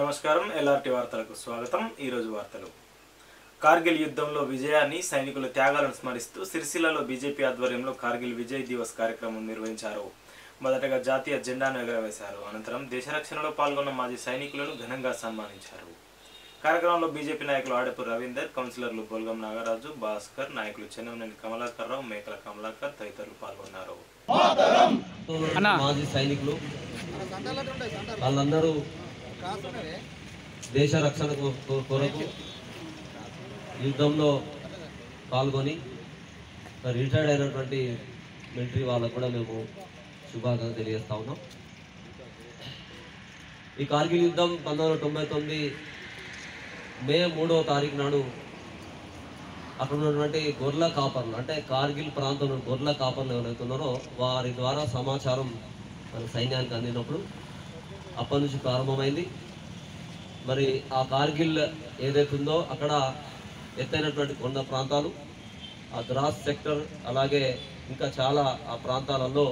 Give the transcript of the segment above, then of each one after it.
నమస్కారం ఎల్ఆర్టీ వార్తలకు స్వాగతం ఈరోజు వార్తలు కార్గిల్ యుద్ధంలో విజయాన్ని సైనికుల త్యాగాలను స్మరిస్తూ సిరిసిల్లలో బీజేపీ ఆధ్వర్యంలో కార్గిల్ విజయ్ దివస్ కార్యక్రమం నిర్వహించారు మొదటగా జాతీయ జెండాను ఎగరవేశారు అనంతరం దేశ రక్షణలో పాల్గొన్న మాజీ సైనికులను ఘనంగా సన్మానించారు కార్యక్రమంలో బీజేపీ నాయకులు ఆడపు రవీందర్ కౌన్సిలర్లు బొల్గం నాగరాజు భాస్కర్ నాయకులు చెన్నమనేని కమలాకర్ రావు మేకల కమలాకర్ తదితరులు పాల్గొన్నారు మాజీ సైనికులు వాళ్ళందరూ దేశ రక్షణ కొ- కొ- కొరకు యుద్ధంలో పాల్గొని రిటైర్డ్ అయినటువంటి మిలిటరీ వాళ్ళకు కూడా మేము శుభాకాంక్షలు తెలియజేస్తా ఉన్నాం ఈ కార్గిల్ యుద్ధం పంతొమ్మిది వందల తొంభై తొమ్మిది మే మూడవ తారీఖు నాడు అక్కడ ఉన్నటువంటి గొర్రెల కాపర్లు అంటే కార్గిల్ ప్రాంతంలో గొర్రెల కాపర్లు ఎవరైతే ఉన్నారో వారి ద్వారా సమాచారం మన సైన్యానికి అందినప్పుడు అప్పటి నుంచి ప్రారంభమైంది మరి ఆ కార్గిల్ ఏదైతే ఉందో అక్కడ ఎత్తైనటువంటి కొండ ప్రాంతాలు ఆ ద్రాస్ సెక్టర్ అలాగే ఇంకా చాలా ఆ ప్రాంతాలలో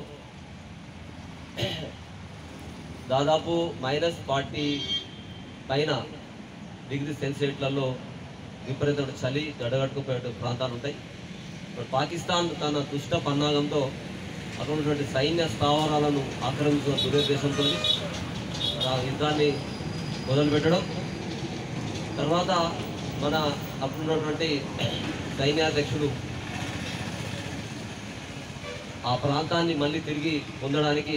దాదాపు మైనస్ ఫార్టీ పైన డిగ్రీ సెన్సియేట్లలో విపరీతమైన చలి గడగట్టుకుపోయే ప్రాంతాలు ఉంటాయి మరి పాకిస్తాన్ తన దుష్ట పన్నాగంతో అక్కడ ఉన్నటువంటి సైన్య స్థావరాలను ఆక్రమించిన దురుద్దేశంతో ఆ యుద్ధాన్ని మొదలుపెట్టడం తర్వాత మన అప్పుడున్నటువంటి సైన్యాధ్యక్షుడు ఆ ప్రాంతాన్ని మళ్ళీ తిరిగి పొందడానికి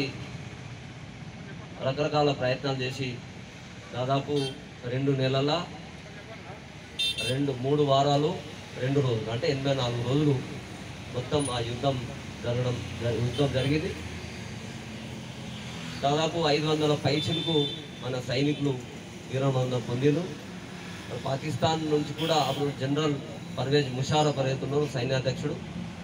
రకరకాల ప్రయత్నాలు చేసి దాదాపు రెండు నెలల రెండు మూడు వారాలు రెండు రోజులు అంటే ఎనభై నాలుగు రోజులు మొత్తం ఆ యుద్ధం జరగడం జ- యుద్ధం జరిగింది దాదాపు ఐదు వందల పైచులకు మన సైనికులు వీరమరణం పొందిరు మరి పాకిస్తాన్ నుంచి కూడా అప్పుడు జనరల్ పర్వేజ్ ముషారఫ్ అవుతున్నారు సైన్యాధ్యక్షుడు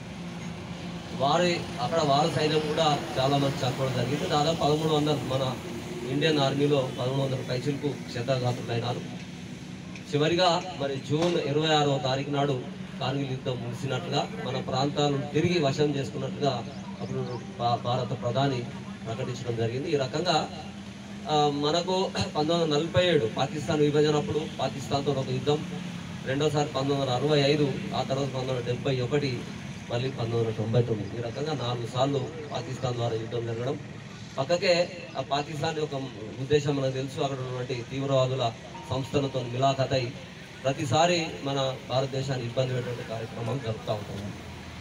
వారి అక్కడ వారి సైన్యం కూడా చాలా మంది చంపడం జరిగింది దాదాపు పదమూడు వందలు మన ఇండియన్ ఆర్మీలో పదమూడు వందల పైచులకు క్షతగాత్రులైనారు చివరిగా మరి జూన్ ఇరవై ఆరవ తారీఖు నాడు కార్గిల్ యుద్ధం ముగిసినట్టుగా మన ప్రాంతాలను తిరిగి వశం చేసుకున్నట్టుగా అప్పుడు భా- భారత ప్రధాని ప్రకటించడం జరిగింది ఈ రకంగా ఆ, మనకు పంతొమ్మిది వందల నలభై ఏడు పాకిస్తాన్ విభజన అప్పుడు పాకిస్తాన్తో ఒక యుద్ధం రెండోసారి పంతొమ్మిది వందల అరవై ఐదు ఆ తర్వాత పంతొమ్మిది వందల డెబ్బై ఒకటి మళ్ళీ పంతొమ్మిది వందల తొంభై తొమ్మిది ఈ రకంగా నాలుగు సార్లు పాకిస్తాన్ ద్వారా యుద్ధం జరగడం పక్కకే ఆ పాకిస్తాన్ యొక్క ఉద్దేశం మనకు తెలుసు అక్కడ ఉన్నటువంటి తీవ్రవాదుల సంస్థలతో మిలాఖతై ప్రతిసారి మన భారతదేశాన్ని ఇబ్బంది పెట్టే కార్యక్రమం జరుపుతూ ఉంటాం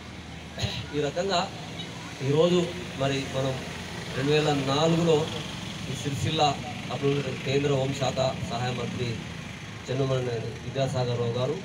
ఈ రకంగా ఈరోజు మరి మనం రెండు వేల నాలుగులో ఈ సిరిసిల్ల అప్పుడు ఉన్నటువంటి కేంద్ర హోంశాఖ సహాయ మంత్రి చెన్నుమణి విద్యాసాగర్ రావు గారు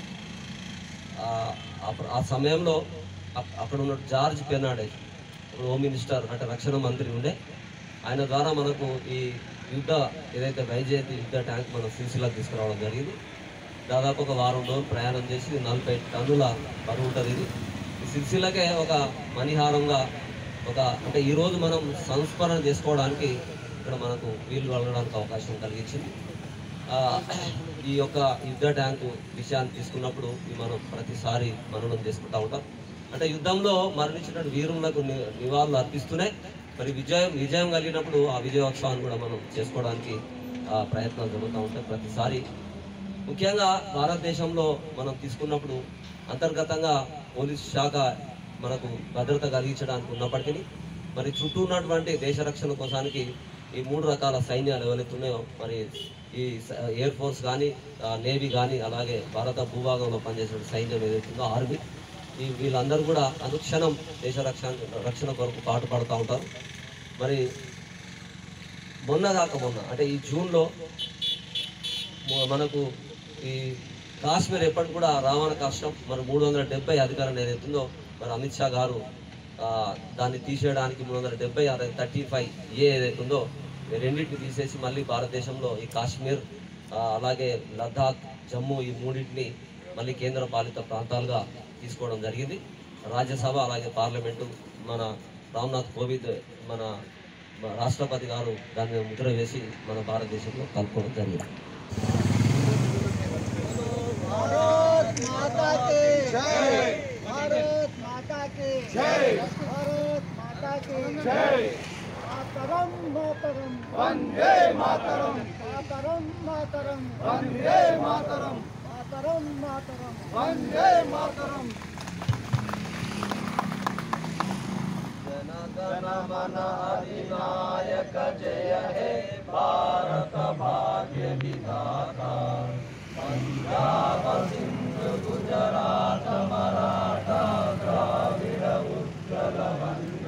ఆ అప్పుడు ఆ సమయంలో అక్- అక్కడ ఉన్న జార్జ్ పెర్నాడేజ్ ఇప్పుడు హోమ్ మినిస్టర్ అంటే రక్షణ మంత్రి ఉండే ఆయన ద్వారా మనకు ఈ యుద్ధ ఏదైతే వైజయంతి యుద్ధ ట్యాంక్ మనం సిరిసిల్లకు తీసుకురావడం జరిగింది దాదాపు ఒక వారం రోజులు ప్రయాణం చేసి నలభై టన్నుల బరువు ఉంటుంది ఇది ఈ సిరిసిల్లకే ఒక మణిహారంగా ఒక అంటే ఈరోజు మనం సంస్మరణ చేసుకోవడానికి ఇక్కడ మనకు వీలు కలగడానికి అవకాశం కలిగించింది ఆ, ఈ యొక్క యుద్ధ ట్యాంకు విషయాన్ని తీసుకున్నప్పుడు ఇది మనం ప్రతిసారి మననం చేసుకుంటూ ఉంటాం అంటే యుద్ధంలో మరణించిన వీరులకు ని- నివాళులు అర్పిస్తూనే మరి విజయం విజయం కలిగినప్పుడు ఆ విజయోత్సవాన్ని కూడా మనం చేసుకోవడానికి ఆ ప్రయత్నాలు జరుగుతూ ఉంటాయి ప్రతిసారి ముఖ్యంగా భారతదేశంలో మనం తీసుకున్నప్పుడు అంతర్గతంగా పోలీస్ శాఖ మనకు భద్రత కలిగించడానికి ఉన్నప్పటికీ మరి చుట్టూ ఉన్నటువంటి దేశ రక్షణ కోసానికి ఈ మూడు రకాల సైన్యాలు ఎవరైతే ఉన్నాయో మరి ఈ స- ఎయిర్ ఫోర్స్ కానీ ఆ, నేవీ కానీ అలాగే భారత భూభాగంలో పనిచేసే సైన్యం ఏదైతే ఉందో ఆర్మీ ఈ వీళ్ళందరూ కూడా అనుక్షణం దేశ రక్షణ రక్షణ కొరకు పాటుపడుతూ ఉంటారు మరి మొన్న దాకా మొన్న అంటే ఈ జూన్లో మ- మనకు ఈ కాశ్మీర్ ఎప్పటి కూడా రావణ కష్టం మరి మూడు వందల డెబ్బై అధికారం ఏదైతుందో మరి అమిత్ షా గారు ఆ, దాన్ని తీసేయడానికి మూడు వందల డెబ్బై అదే థర్టీ ఫైవ్ ఏ ఏదైతుందో ఈ రెండింటిని తీసేసి మళ్ళీ భారతదేశంలో ఈ కాశ్మీర్ ఆ, అలాగే లద్దాఖ్ జమ్మూ ఈ మూడింటిని మళ్ళీ కేంద్ర పాలిత ప్రాంతాలుగా తీసుకోవడం జరిగింది రాజ్యసభ అలాగే పార్లమెంటు మన రామ్నాథ్ కోవింద్ మన మన రాష్ట్రపతి గారు దాని మీద ముద్ర వేసి మన భారతదేశంలో కలుపుకోవడం జరిగింది भारत माता की जय भारत माता की जय भारत माता की जय मातरम मातरम वंदे मातरम మాతరం మాతరం వందే మాతరం మాతరం మాతరం వందే మాతరం జనగణ మన అధినాయక జయ హే భారత భాగ్య విధాత పంజాబ సింధు గుజరాత మరాఠా ద్రావిడ ఉత్కల వంగ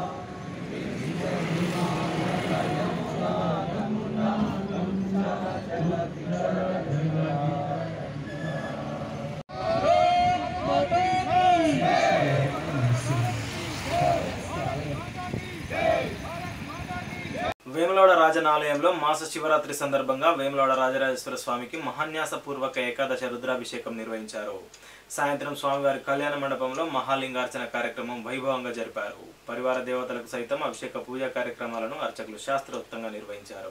వేములవాడ రాజనాలయంలో మాస శివరాత్రి సందర్భంగా వేములవాడ రాజరాజేశ్వర స్వామికి మహాన్యాస పూర్వక ఏకాదశ రుద్రాభిషేకం నిర్వహించారు సాయంత్రం స్వామివారి కళ్యాణ మండపంలో మహాలింగార్చన కార్యక్రమం వైభవంగా జరిపారు పరివార దేవతలకు సైతం అభిషేక పూజా కార్యక్రమాలను అర్చకులు శాస్త్రోక్తంగా నిర్వహించారు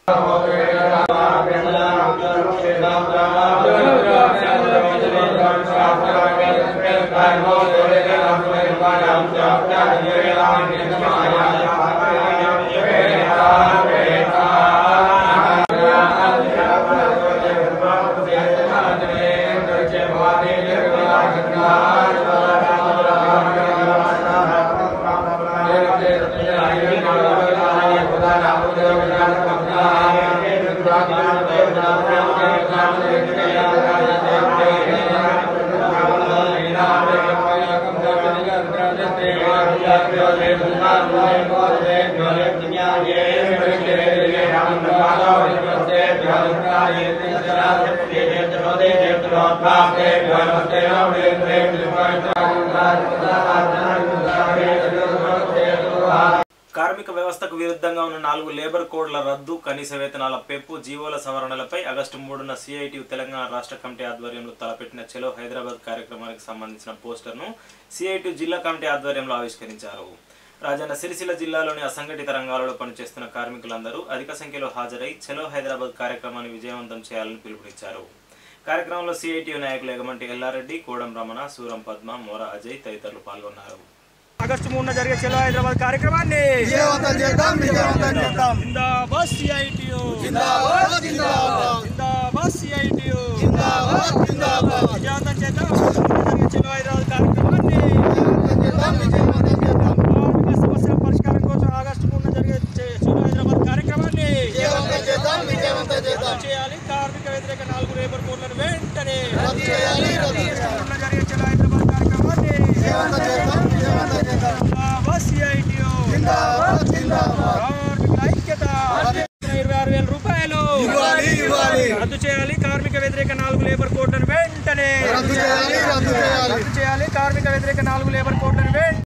కార్మిక వ్యవస్థకు విరుద్ధంగా ఉన్న నాలుగు లేబర్ కోడ్ల రద్దు కనీస వేతనాల పెంపు జీవోల సవరణలపై ఆగస్టు మూడున సిఐటి తెలంగాణ రాష్ట్ర కమిటీ ఆధ్వర్యంలో తలపెట్టిన చెలో హైదరాబాద్ కార్యక్రమానికి సంబంధించిన పోస్టర్ను సిఐటి జిల్లా కమిటీ ఆధ్వర్యంలో ఆవిష్కరించారు రాజన్న సిరిసిల్ల జిల్లాలోని అసంఘటిత రంగాలలో పనిచేస్తున్న కార్మికులందరూ అధిక సంఖ్యలో హాజరై చెలో హైదరాబాద్ కార్యక్రమాన్ని విజయవంతం చేయాలని పిలుపునిచ్చారు కార్యక్రమంలో సిఐటి నాయకులు ఎగమంటి ఎల్లారెడ్డి కోడం రమణ సూరం పద్మ మోర అజయ్ తదితరులు పాల్గొన్నారు ఆగస్టు మూడున జరిగే చలో హైదరాబాద్ కార్యక్రమాన్ని విజయవంతం చేద్దాం విజయవంతం చేద్దాం జిందాబాద్ సిఐటియు జిందాబాద్ జిందాబాద్ జిందాబాద్ సిఐటియు జిందాబాద్ జిందాబాద్ విజయవంతం చేద్దాం జరిగే చలో హైదరాబాద్ కార్యక్రమాన్ని విజయవంతం చేద్దాం విజయవంతం చేద్దాం కార్మిక సమస్యల పరిష్కారం కోసం ఆగస్టు మూడున జరిగే చే- చలో హైదరాబాద్ కార్యక్రమాన్ని విజయవంతం చేద్దాం విజయవంతం చేద్దాం రద్దు చేయాలి కార్మిక వ్యతిరేక నాలుగు లేబర్ కోడ్లను వెంటనే రద్దు చేయాలి రద్దు చేయాలి మూడున జరిగే చలో హైదరాబాద్ కార్యక్రమాన్ని విజయవంతం చేద్దాం విజయవంతం చేద్దాం జిందాబాద్ సిఐటియు జిందాబాద్ జిందాబాద్ కార్మికుల ఐక్యత ఇరవై ఆరు వేల రూపాయలు ఇవ్వాలి ఇవ్వాలి రద్దు చేయాలి కార్మిక వ్యతిరేక నాలుగు లేబర్ కోడ్లను వెంటనే రద్దు చేయాలి రద్దు చేయాలి రద్దు చేయాలి కార్మిక వ్యతిరేక నాలుగు లేబర్ కోడ్లను వెంటనే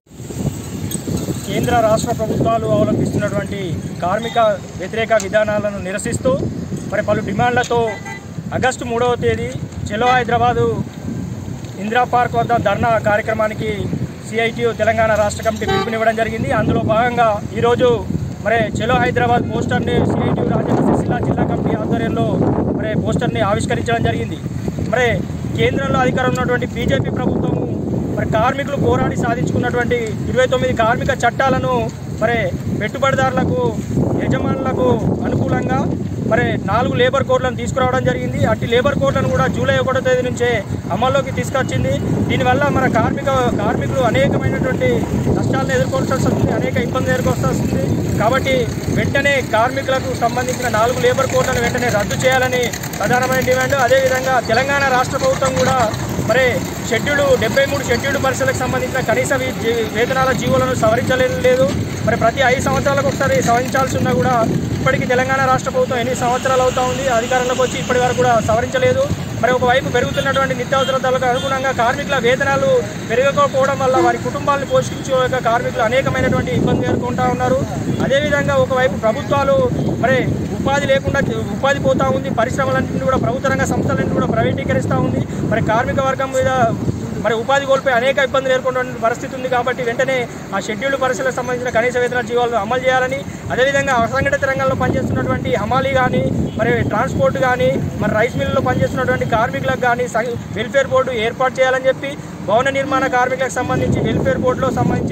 కేంద్ర రాష్ట్ర ప్రభుత్వాలు అవలంబిస్తున్నటువంటి కార్మిక వ్యతిరేక విధానాలను నిరసిస్తూ మరి పలు డిమాండ్లతో ఆగస్టు మూడవ తేదీ చెలో హైదరాబాదు ఇందిరా పార్క్ వద్ద ధర్నా కార్యక్రమానికి సిఐటియు తెలంగాణ రాష్ట్ర కమిటీ పిలుపునివ్వడం జరిగింది అందులో భాగంగా ఈరోజు మరి చెలో హైదరాబాద్ పోస్టర్ని సిఐటియు రాజన్న సిరిసిల్ల జిల్లా కమిటీ ఆధ్వర్యంలో మరి పోస్టర్ని ఆవిష్కరించడం జరిగింది మరి కేంద్రంలో అధికారం ఉన్నటువంటి బీజేపీ ప్రభుత్వము మరి కార్మికులు పోరాడి సాధించుకున్నటువంటి ఇరవై తొమ్మిది కార్మిక చట్టాలను మరి పెట్టుబడిదారులకు యజమానులకు అనుకూలంగా మరి నాలుగు లేబర్ కోడ్లను తీసుకురావడం జరిగింది అట్టి లేబర్ కోడ్లను కూడా జూలై ఒకటో తేదీ నుంచే అమల్లోకి తీసుకొచ్చింది దీనివల్ల మన కార్మిక కార్మికులు అనేకమైనటువంటి నష్టాలను ఎదుర్కోవాల్సి వస్తుంది అనేక ఇబ్బందులు ఎదుర్కోవాల్సి వస్తుంది కాబట్టి వెంటనే కార్మికులకు సంబంధించిన నాలుగు లేబర్ కోడ్లను వెంటనే రద్దు చేయాలని ప్రధానమైన డిమాండ్ అదేవిధంగా తెలంగాణ రాష్ట్ర ప్రభుత్వం కూడా మరి షెడ్యూల్ డెబ్బై మూడు షెడ్యూల్డ్ పరిస్థితులకు సంబంధించిన కనీస వి- జీ- వేతనాల జీవోలను సవరించలేదు లేదు మరి ప్రతి ఐదు సంవత్సరాలకు ఒకసారి సవరించాల్సి ఉన్నా కూడా ఇప్పటికీ తెలంగాణ రాష్ట్ర ప్రభుత్వం ఎన్ని సంవత్సరాలు అవుతా ఉంది అధికారంలోకి వచ్చి ఇప్పటి వరకు కూడా సవరించలేదు మరి ఒకవైపు పెరుగుతున్నటువంటి నిత్యావసర ధరలకు అనుగుణంగా కార్మికుల వేతనాలు పెరగకపోవడం వల్ల వారి కుటుంబాలను పోషించలేక కార్మికులు అనేకమైనటువంటి ఇబ్బంది ఎదుర్కొంటా ఉన్నారు అదేవిధంగా ఒకవైపు ప్రభుత్వాలు మరి ఉపాధి లేకుండా ఉపాధి పోతా ఉంది పరిశ్రమలన్నింటినీ కూడా ప్రభుత్వ రంగ సంస్థలన్నింటినీ కూడా ప్రైవేటీకరిస్తూ ఉంది మరి కార్మిక వర్గం మీద మరి ఉపాధి కోల్పోయి అనేక ఇబ్బందులు ఎదుర్కొంటున్న పరిస్థితి ఉంది కాబట్టి వెంటనే ఆ షెడ్యూల్డ్ పరిస్థితులకు సంబంధించిన కనీస వేతన జీవాలను అమలు చేయాలని అదేవిధంగా అసంఘటిత రంగంలో పనిచేస్తున్నటువంటి హమాలీ కానీ మరి ట్రాన్స్పోర్ట్ కానీ మరి రైస్ మిల్లులో పనిచేస్తున్నటువంటి కార్మికులకు కానీ సం- వెల్ఫేర్ బోర్డు ఏర్పాటు చేయాలని చెప్పి భవన నిర్మాణ కార్మికులకు సంబంధించి వెల్ఫేర్ బోర్డులో సంబంధించి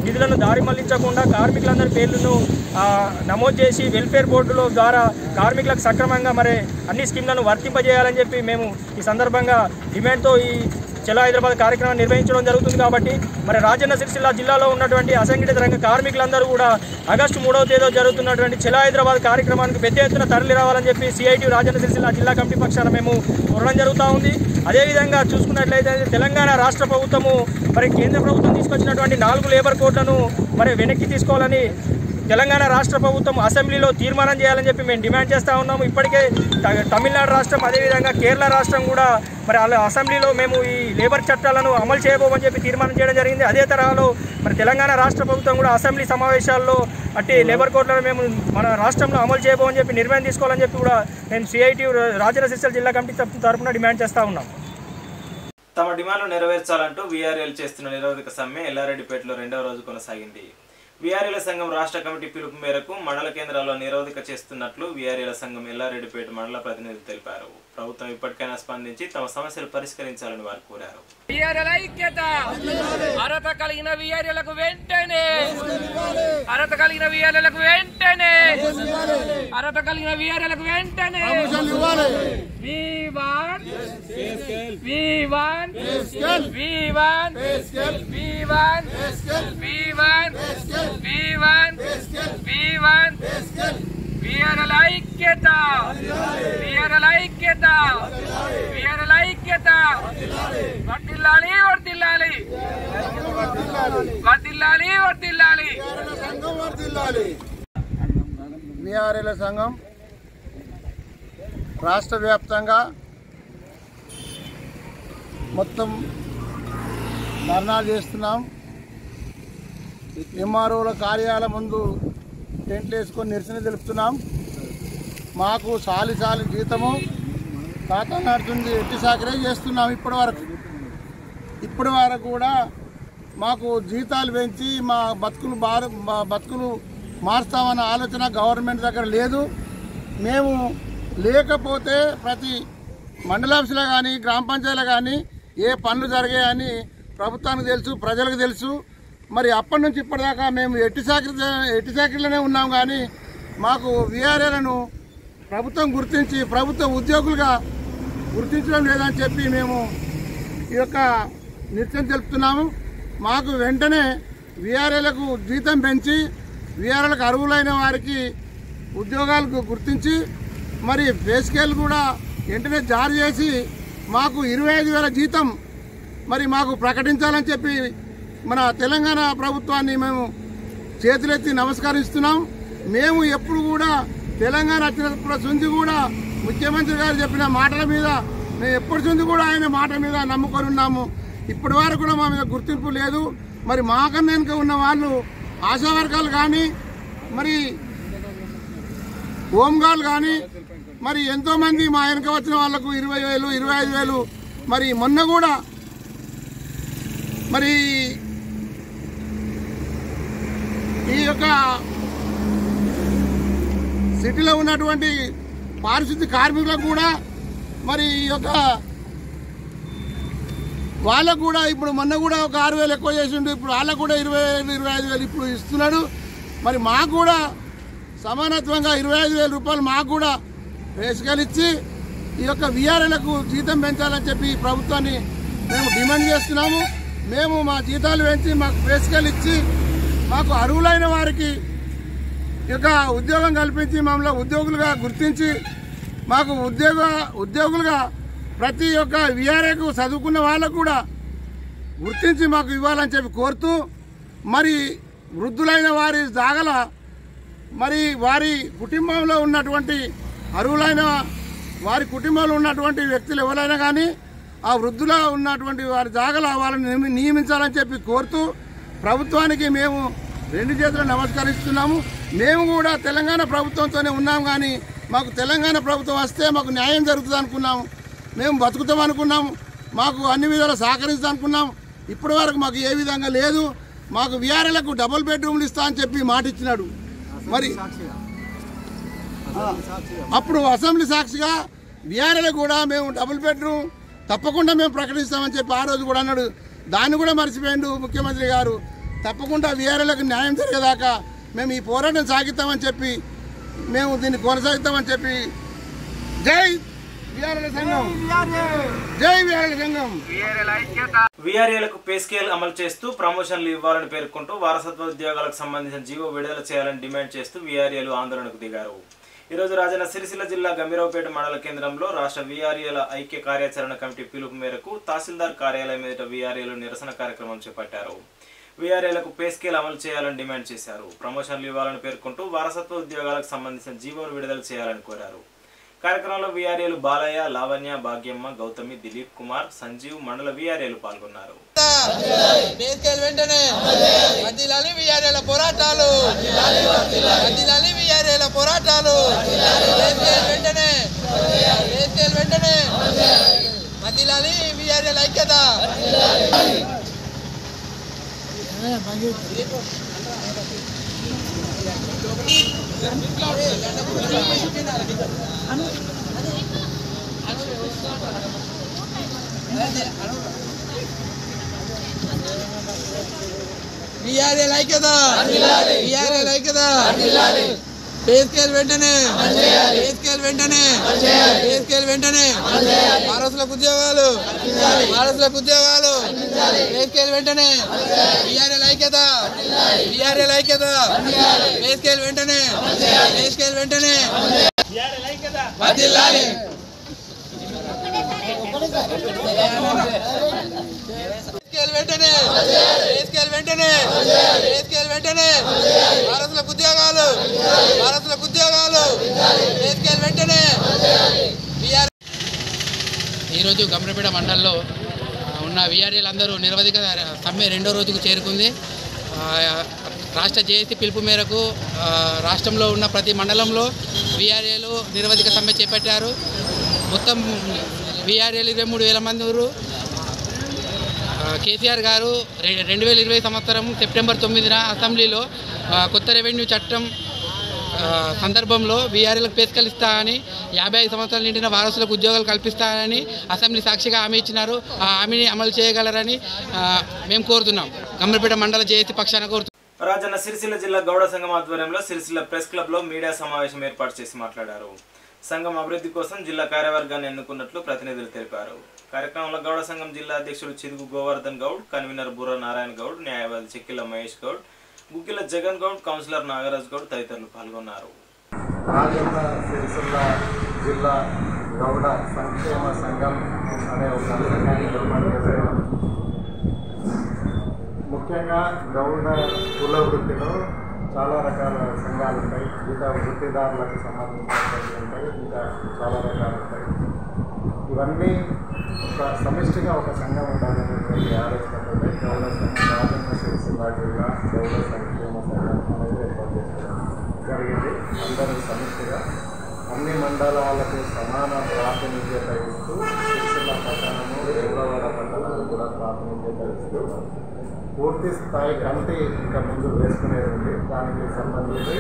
నిధులను దారి మళ్లించకుండా కార్మికులందరి పేర్లను ఆ, నమోదు చేసి వెల్ఫేర్ బోర్డులో ద్వారా కార్మికులకు సక్రమంగా మరి అన్ని స్కీమ్లను వర్తింపజేయాలని చెప్పి మేము ఈ సందర్భంగా డిమాండ్తో ఈ చలో హైదరాబాద్ కార్యక్రమం నిర్వహించడం జరుగుతుంది కాబట్టి మరి రాజన్న సిరిసిల్ల జిల్లాలో ఉన్నటువంటి అసంఘటిత రంగ కార్మికులందరూ కూడా ఆగస్టు మూడవ తేదీ జరుగుతున్నటువంటి చలో హైదరాబాద్ కార్యక్రమానికి పెద్ద ఎత్తున తరలి రావాలని చెప్పి సిఐటి రాజన్న సిరిసిల్ల జిల్లా కమిటీ పక్షాన మేము కోరడం జరుగుతూ ఉంది అదేవిధంగా చూసుకున్నట్లయితే తెలంగాణ రాష్ట్ర ప్రభుత్వము మరి కేంద్ర ప్రభుత్వం తీసుకొచ్చినటువంటి నాలుగు లేబర్ కోడ్లను మరి వెనక్కి తీసుకోవాలని తెలంగాణ రాష్ట్ర ప్రభుత్వం అసెంబ్లీలో తీర్మానం చేయాలని చెప్పి మేము డిమాండ్ చేస్తూ ఉన్నాము ఇప్పటికే త- తమిళనాడు రాష్ట్రం అదేవిధంగా కేరళ రాష్ట్రం కూడా మరి వాళ్ళ అసెంబ్లీలో మేము ఈ లేబర్ చట్టాలను అమలు చేయబోమని చెప్పి తీర్మానం చేయడం జరిగింది అదే తరహాలో మరి తెలంగాణ రాష్ట్ర ప్రభుత్వం కూడా అసెంబ్లీ సమావేశాల్లో అట్టి లేబర్ కోడ్లను మేము మన రాష్ట్రంలో అమలు చేయబోమని చెప్పి నిర్ణయం తీసుకోవాలని చెప్పి కూడా మేము సిఐటి రాజన్న సిరిసిల్ల జిల్లా కమిటీ తరపు- తరపున డిమాండ్ చేస్తూ ఉన్నాం తమ డిమాండ్లు నెరవేర్చాలంటూ వీఆర్ఎల్ చేస్తున్న నిరోధక సమ్మె ఎల్లారెడ్డిపేటలో రెండవ రోజు కొనసాగింది వీఆర్ఎల్ సంఘం రాష్ట్ర కమిటీ పిలుపు మేరకు మండల కేంద్రాల్లో నిరోధక చేస్తున్నట్లు వీఆర్ఎల్ సంఘం ఎల్లారెడ్డిపేట మండల ప్రతినిధులు తెలిపారు ప్రభుత్వం ఇప్పటికైనా స్పందించి తమ సమస్యలు పరిష్కరించాలని వారు కోరారు విఆర్ఎల్ ఐక్యత అర్హత కలిగిన విఆర్ఎలకు వెంటనే అర్హత కలిగిన విఆర్ఎలకు వెంటనే అర్హత కలిగిన విఆర్ఎలకు వెంటనే We want, we want, we want, we want, we want, we want, we want, VRL ఐక్యత విఆర్ఎల్ ఐక్యత విఆర్ఎల్ ఐక్యత వర్తిల్లాలి వర్తిల్లాలి వర్తిల్లాలి వర్తిల్లాలి విఆర్ఎల్ సంఘం రాష్ట్ర వ్యాప్తంగా మొత్తం ధర్నాలు చేస్తున్నాం ఎంఆర్ఓల కార్యాలయం ముందు టెంట్లు వేసుకొని నిరసన తెలుపుతున్నాం మాకు సాలి సాలి జీతము ఖాతా నడుతుంది ఎట్టి సాకరే చేస్తున్నాం ఇప్పటి వరకు ఇప్పటి వరకు కూడా మాకు జీతాలు పెంచి మా బతుకులు బార మా బతుకులు మారుస్తామన్న ఆలోచన గవర్నమెంట్ దగ్గర లేదు మేము లేకపోతే ప్రతి మండలాఫీసులో కానీ గ్రామ పంచాయతీలో కానీ ఏ పనులు జరిగాయని ప్రభుత్వానికి తెలుసు ప్రజలకు తెలుసు మరి అప్పటి నుంచి ఇప్పటిదాకా మేము ఎట్టి సాకరి ఎట్టి సాకరిలోనే ఉన్నాం కానీ మాకు విఆర్ఏలను ప్రభుత్వం గుర్తించి ప్రభుత్వ ఉద్యోగులుగా గుర్తించడం లేదని చెప్పి మేము ఈ యొక్క నిత్యం తెలుపుతున్నాము మాకు వెంటనే విఆర్ఏలకు జీతం పెంచి విఆర్ఏలకు అర్హులైన వారికి ఉద్యోగాలకు గుర్తించి మరి పే స్కేల్ కూడా వెంటనే జారీ చేసి మాకు ఇరవై ఐదు వేల జీతం మరి మాకు ప్రకటించాలని చెప్పి మన తెలంగాణ ప్రభుత్వాన్ని మేము చేతులెత్తి నమస్కరిస్తున్నాం మేము ఎప్పుడు కూడా తెలంగాణ వచ్చినప్పుడు నుంచి కూడా ముఖ్యమంత్రి గారు చెప్పిన మాటల మీద మేము ఎప్పటి నుంచి కూడా ఆయన మాట మీద నమ్ముకొని ఉన్నాము ఇప్పటి వరకు కూడా మా మీద గుర్తింపు లేదు మరి మాకన్నా వెనుక ఉన్న వాళ్ళు ఆశా వర్గాలు కానీ మరి హోంగార్డులు కానీ మరి ఎంతో మంది మా వెనక వచ్చిన వాళ్ళకు ఇరవై వేలు ఇరవై ఐదు వేలు మరి మొన్న కూడా మరి ఈ యొక్క సిటీలో ఉన్నటువంటి పారిశుద్ధ్య కార్మికులకు కూడా మరి ఈ యొక్క వాళ్ళకు కూడా ఇప్పుడు మొన్న కూడా ఒక ఆరు వేలు ఎక్కువ చేసిండు ఇప్పుడు వాళ్ళకు కూడా ఇరవై వేలు ఇరవై ఐదు వేలు ఇప్పుడు ఇస్తున్నాడు మరి మాకు కూడా సమానత్వంగా ఇరవై ఐదు వేల రూపాయలు మాకు కూడా వేసుకొని ఇచ్చి ఈ యొక్క విఆర్ఎలకు జీతం పెంచాలని చెప్పి ప్రభుత్వాన్ని మేము డిమాండ్ చేస్తున్నాము మేము మా జీతాలు పెంచి మాకు వేసుకొని ఇచ్చి మాకు అర్హులైన వారికి ఈ యొక్క ఉద్యోగం కల్పించి మమ్మల్ని ఉద్యోగులుగా గుర్తించి మాకు ఉద్యోగ ఉద్యోగులుగా ప్రతి ఒక్క విఆర్ఏకు చదువుకున్న వాళ్ళకు కూడా గుర్తించి మాకు ఇవ్వాలని చెప్పి కోరుతూ మరి వృద్ధులైన వారి జాగల మరి వారి కుటుంబంలో ఉన్నటువంటి అర్హులైన వారి కుటుంబంలో ఉన్నటువంటి వ్యక్తులు ఎవరైనా కానీ ఆ వృద్ధులో ఉన్నటువంటి వారి జాగల వాళ్ళని నియమి- నియమించాలని చెప్పి కోరుతూ ప్రభుత్వానికి మేము రెండు చేతులు నమస్కరిస్తున్నాము మేము కూడా తెలంగాణ ప్రభుత్వంతోనే ఉన్నాం కానీ మాకు తెలంగాణ ప్రభుత్వం వస్తే మాకు న్యాయం జరుగుతుంది అనుకున్నాము మేము బతుకుతాం అనుకున్నాము మాకు అన్ని విధాలు సహకరిస్తాం అనుకున్నాం ఇప్పటి వరకు మాకు ఏ విధంగా లేదు మాకు విఆర్ఎలకు డబుల్ బెడ్రూమ్లు ఇస్తా అని చెప్పి మాట ఇచ్చినాడు మరి అప్పుడు అసెంబ్లీ సాక్షిగా బీఆర్ఏలో కూడా మేము డబుల్ బెడ్రూమ్ తప్పకుండా మేము ప్రకటిస్తామని చెప్పి ఆ రోజు కూడా అన్నాడు దాన్ని కూడా మర్చిపోయిండు ముఖ్యమంత్రి గారు తప్పకుండా వీఆర్ఎలకు న్యాయం జరిగేదాకా మేము ఈ పోరాటం సాగిస్తామని చెప్పి మేము దీన్ని కొనసాగిస్తామని చెప్పి జై వీఆర్ఎల్ సంఘం జై వీఆర్ఎల్ సంఘం వీఆర్ఏలకు పే స్కేల్ అమలు చేస్తూ ప్రమోషన్లు ఇవ్వాలని పేర్కొంటూ వారసత్వ ఉద్యోగాలకు సంబంధించిన జీవో విడుదల చేయాలని డిమాండ్ చేస్తూ వీఆర్ఏలు ఆందోళనకు దిగారు ఈరోజు రాజన్న సిరిసిల్ల జిల్లా గంభీరావుపేట మండల కేంద్రంలో రాష్ట్ర వీఆర్ఏల ఐక్య కార్యాచరణ కమిటీ పిలుపు మేరకు తహసీల్దార్ కార్యాలయం ఎదుట వీఆర్ఏలు నిరసన కార్యక్రమం చేపట్టారు వీఆర్ఏలకు పే స్కేల్ అమలు చేయాలని డిమాండ్ చేశారు ప్రమోషన్లు ఇవ్వాలని పేర్కొంటూ వారసత్వ ఉద్యోగాలకు సంబంధించిన జీవోను విడుదల చేయాలని కోరారు కార్యక్రమంలో వీఆర్ఏలు బాలయ్య లావణ్య భాగ్యమ్మ గౌతమి దిలీప్ కుమార్ సంజీవ్ మండల వీఆర్ఏలు పాల్గొన్నారు బేస్కెళ్ళి వెంటనే వదిలాలి విఆర్ఏల పోరాటాలు వదిలాలి విఆర్ఏల పోరాటాలు బేస్కెళ్ళి వెంటనే బేస్కెళ్ళి వెంటనే వదిలాలి విఆర్ఏల ఐక్యత విఆర్ఏల ఐక్యత విఆర్ఏల ఐక్యత బేస్కేల్ వెంటనే బేస్కేల్ వెంటనే బేస్కేల్ వెంటనే వారసులకు ఉద్యోగాలు వారసులకు ఉద్యోగాలు బేస్కేల్ వెంటనే విఆర్ఏల ఐక్యత విఆర్ఏల ఐక్యత బేస్కేల్ వెంటనే బేస్కేల్ వెంటనే వర్ధిల్లాలి స్కేల్ వెంటనే స్కేల్ వెంటనే స్కేల్ వెంటనే వారసులకు ఉద్యోగాలు వారసులకు ఉద్యోగాలు స్కేల్ వెంటనే విఆర్ ఈరోజు గమనపేట మండలంలో ఆ, ఉన్న విఆర్ఏలు అందరూ నిరవధిక సమ్మె రెండో రోజుకు చేరుకుంది ఆ, రాష్ట్ర జేఏసీ పిలుపు మేరకు ఆ, రాష్ట్రంలో ఉన్న ప్రతి మండలంలో విఆర్ఏలు నిరవధిక సమ్మె చేపట్టారు మొత్తం విఆర్ఏలు ఇరవై మూడు వేల మంది ఊరు ఆ, కేసీఆర్ గారు రె- రెండు వేల ఇరవై సంవత్సరం సెప్టెంబర్ తొమ్మిదిన అసెంబ్లీలో ఆ, కొత్త రెవెన్యూ చట్టం ఆ, సందర్భంలో వీఆర్ఎలకు పేసుకలిస్తా అని యాభై ఐదు సంవత్సరాలు నిండిన వారసులకు ఉద్యోగాలు కల్పిస్తానని అసెంబ్లీ సాక్షిగా హామీ ఇచ్చినారు ఆ హామీని అమలు చేయగలరని ఆ, మేము కోరుతున్నాం గమ్మరపేట మండల జేఏసీ పక్షాన కోరుతున్నాం రాజన్న సిరిసిల్ల జిల్లా గౌడ సంఘం ఆధ్వర్యంలో సిరిసిల్ల ప్రెస్ క్లబ్ లో మీడియా సమావేశం ఏర్పాటు చేసి మాట్లాడారు సంఘం అభివృద్ధి కోసం జిల్లా కార్యవర్గాన్ని ఎన్నుకున్నట్లు ప్రతినిధులు తెలిపారు కార్యక్రమంలో గౌడ సంఘం జిల్లా అధ్యక్షుడు చిదుగు గోవర్ధన్ గౌడ్ కన్వీనర్ బుర్ర నారాయణ గౌడ్ న్యాయవాది చెక్కిల మహేష్ గౌడ్ గుక్కిల జగన్ గౌడ్ కౌన్సిలర్ నాగరాజ్ గౌడ్ తదితరులు పాల్గొన్నారు రాజన్న సిరిసిల్ల జిల్లా గౌడ సంక్షేమ సంఘం అనే ఒక సంఘాన్ని ఏర్పాటు చేశారు ముఖ్యంగా గౌడ కుల వృత్తిలో చాలా రకాల సంఘాలు ఉంటాయి ఇంకా వృత్తిదారులకు సంబంధించినవి ఉంటాయి ఇంకా చాలా రకాలు ఉంటాయి ఇవన్నీ ఒక సమిష్టిగా ఒక సంఘం ఉండాలనేటువంటి ఆలోచనతో గౌడ సంఘం రాజన్న సిరిసిల్ల జిల్లా గౌడ సంక్షేమ సంఘం అనేది ఏర్పాటు చేశారు జరిగింది అందరూ సమిష్టిగా అన్ని మండలాలకు సమాన ప్రాతినిధ్యత ఇస్తూ సిరిసిల్ల పట్టణము దేవరవాడ పట్టణాలు కూడా ప్రాతినిధ్యత ఇస్తూ పూర్తి స్థాయి కమిటీ ఇంకా ముందు వేసుకునేది ఉంది దానికి సంబంధించి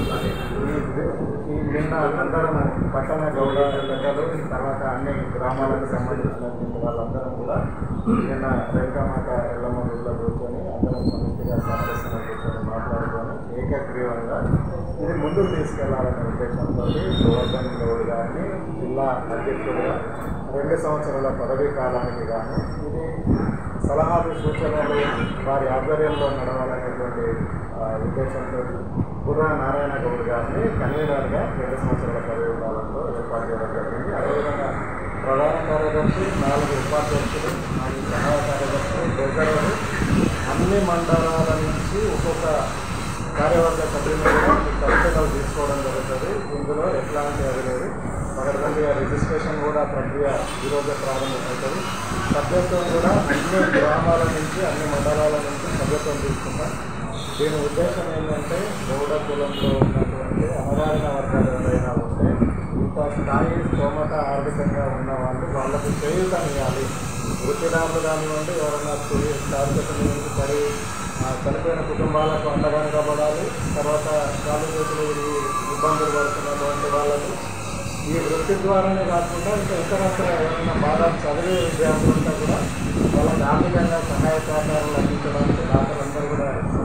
ఈ ఈ నిన్న అందరం పట్టణ గౌడ పెద్దలు తర్వాత అన్ని గ్రామాలకు సంబంధించినటువంటి వాళ్ళందరం కూడా నిన్న రేఖామాత ఎల్లమ్మ గుడిలో కూర్చొని అందరం సమిష్టిగా సమావేశంలో కూర్చొని మాట్లాడుకొని ఏకగ్రీవంగా ఇది ముందుకు తీసుకెళ్లాలనే ఉద్దేశంతో గోవర్ధన్ గౌడ్ గారిని జిల్లా అధ్యక్షుడిగా రెండు సంవత్సరాల పదవీ కాలానికి గాను ఇది సలహాలు సూచనలు వారి ఆధ్వర్యంలో నడవాలనేటువంటి ఆ, ఉద్దేశంతో బుర్రా నారాయణ గౌడ్ గారిని కన్వీనర్గా రెండు సంవత్సరాల పదవి కాలంలో ఏర్పాటు చేయడం జరిగింది అదేవిధంగా ప్రధాన కార్యదర్శి నాలుగు ఉపాధ్యక్షులు నాలుగు సహాయ కార్యదర్శులు ట్రెజరర్లు అన్ని మండలాల నుంచి ఒక్కొక్క కార్యవర్గ సభ్యులు కూడా ఈ కవితలు తీసుకోవడం జరుగుతుంది ఇందులో ఎట్లాంటి అది లేదు పగడబండిగా రిజిస్ట్రేషన్ కూడా ప్రక్రియ ఈరోజే ప్రారంభమవుతుంది సభ్యత్వం కూడా అన్ని గ్రామాల నుంచి అన్ని మండలాల నుంచి సభ్యత్వం తీసుకుంటాం దీని ఉద్దేశం ఏంటంటే గౌడ కులంలో ఉన్నటువంటి అణగారిన వర్గాలు ఎవరైనా ఉంటే ఇంత స్థాయి స్తోమత ఆర్థికంగా ఉన్న వాళ్ళు వాళ్ళకు చేయూతనియాలి వృత్తిదారులు కానివ్వండి ఎవరైనా స్థానికత నుంచి పడి ఆ, చనిపోయిన కుటుంబాలకు అండగా నిలబడాలి తర్వాత కాలు చేతులు ఈ ఇబ్బందులు పడుతున్నటువంటి వాళ్ళకు ఈ వృత్తి ద్వారానే కాకుండా ఇంకా ఇతరత్ర ఎవరైనా బాగా చదివే విద్యార్థులు ఉంటే కూడా వాళ్ళకి ఆర్థికంగా సహాయ సహకారాలు అందించడానికి దాతలందరూ కూడా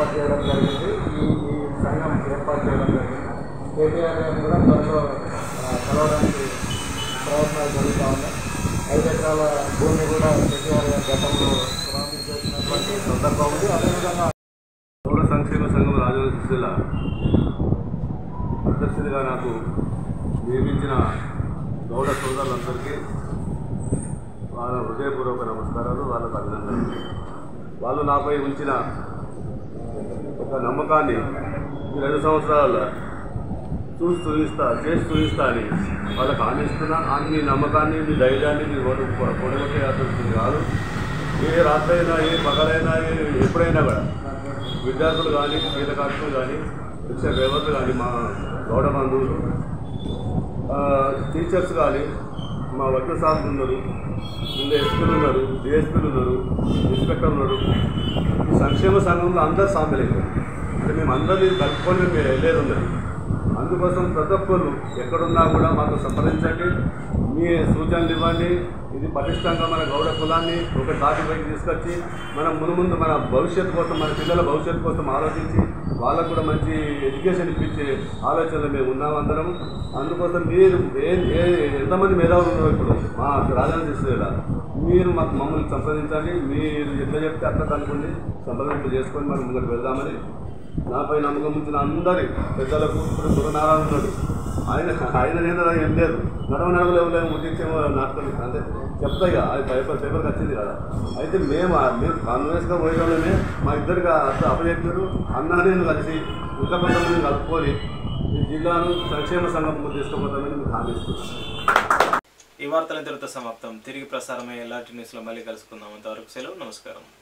ఏర్పాటు చేయడం జరిగింది ఈ ఈ సంఘం ఏర్పాటు చేయడం జరిగింది కేటీఆర్ గారిని కూడా త్వరలో ఆ, కలవడానికి ప్రయత్నాలు జరుగుతూ ఉన్నాయి ఐదు ఎకరాల భూమి కూడా కేటీఆర్ గారి గతంలో ప్రారంభించేసినటువంటి సందర్భం ఉంది అదేవిధంగా పౌర సంక్షేమ సంఘం రాజధాని సిరిసిల్ల అధ్యక్షుడిగా నాకు నియమించిన గౌడ సోదరులందరికీ వాళ్ళ హృదయపూర్వక నమస్కారాలు వాళ్ళకు అభినందనలు వాళ్ళు నాపై ఉంచిన ఒక నమ్మకాన్ని ఈ రెండు సంవత్సరాల చూసి చూపిస్తా చేసి చూపిస్తా అని వాళ్ళకి హామీ ఇస్తున్నా ఆ మీ నమ్మకాన్ని మీ ధైర్యాన్ని మీ కొనగొట్టేయాల్సింది కాదు ఏ రాత్రైనా ఏ పగలైనా ఏ ఎప్పుడైనా కూడా విద్యార్థులు కానీ గీత కార్మికులు కానీ రిక్షా డ్రైవర్లు కానీ మా గౌడ బంధువులు ఆ, టీచర్స్ కానీ మా వకీల్ సార్లు ఉన్నారు ముందు ఎస్పీలు ఉన్నారు డిఎస్పీలు ఉన్నారు ఇన్స్పెక్టర్ ఉన్నారు ఈ సంక్షేమ సంఘంలో అందరు సామిలైనారు అంటే మేము అందరినీ కలుపుకొని మేము వెళ్ళేది ఉన్నది అందుకోసం ప్రతి ఒక్కరు ఎక్కడున్నా కూడా మాకు సంప్రదించండి మీ సూచనలు ఇవ్వండి ఇది పటిష్టంగా మన గౌడ కులాన్ని ఒక తాటిపైకి తీసుకొచ్చి మనం ముందు ముందు మన భవిష్యత్తు కోసం మన పిల్లల భవిష్యత్తు కోసం ఆలోచించి వాళ్ళకు కూడా మంచి ఎడ్యుకేషన్ ఇప్పించే ఆలోచనలు మేము ఉన్నాం అందరం అందుకోసం మీరు ఏ ఏ ఎంతమంది మేధావులు ఉన్నారు ఇప్పుడు మా రాజధాని తీసుకురా మీరు మాకు మమ్మల్ని సంప్రదించండి మీరు ఎట్లా చెప్తే అట్లా కనుక్కోండి సంప్రదింపు చేసుకొని మనం ముందుకు వెళ్దామని నాపై నమ్మకం ఉంచిన అందరి పెద్దలకు ఇప్పుడు గురునారాయణ ఉన్నాడు ఆయన ఆయన నేను ఏం లేదు నడవ నడవలేవు ముట్టించేమో నాటుకొని అంటే చెప్తాయి కదా అది పేపర్ పేపర్కి వచ్చింది కదా అయితే మేము ఆ- మేము కాంగ్రెస్గా పోయేటోళ్ళమే మా ఇద్దరికి అర్థం అప్పచెప్పారు అన్నా నేను కలిసి ఇంకా కొంతమంది కలుపుకొని ఈ జిల్లాను సంక్షేమ సంఘం తీసుకుపోతామని మీకు హామీ ఇస్తున్నాను ఈ వార్తలు ఇంతటితో సమాప్తం తిరిగి ప్రసారమయ్యే ఎలాంటి న్యూస్లో మళ్ళీ కలుసుకుందాం అంతవరకు సెలవు నమస్కారం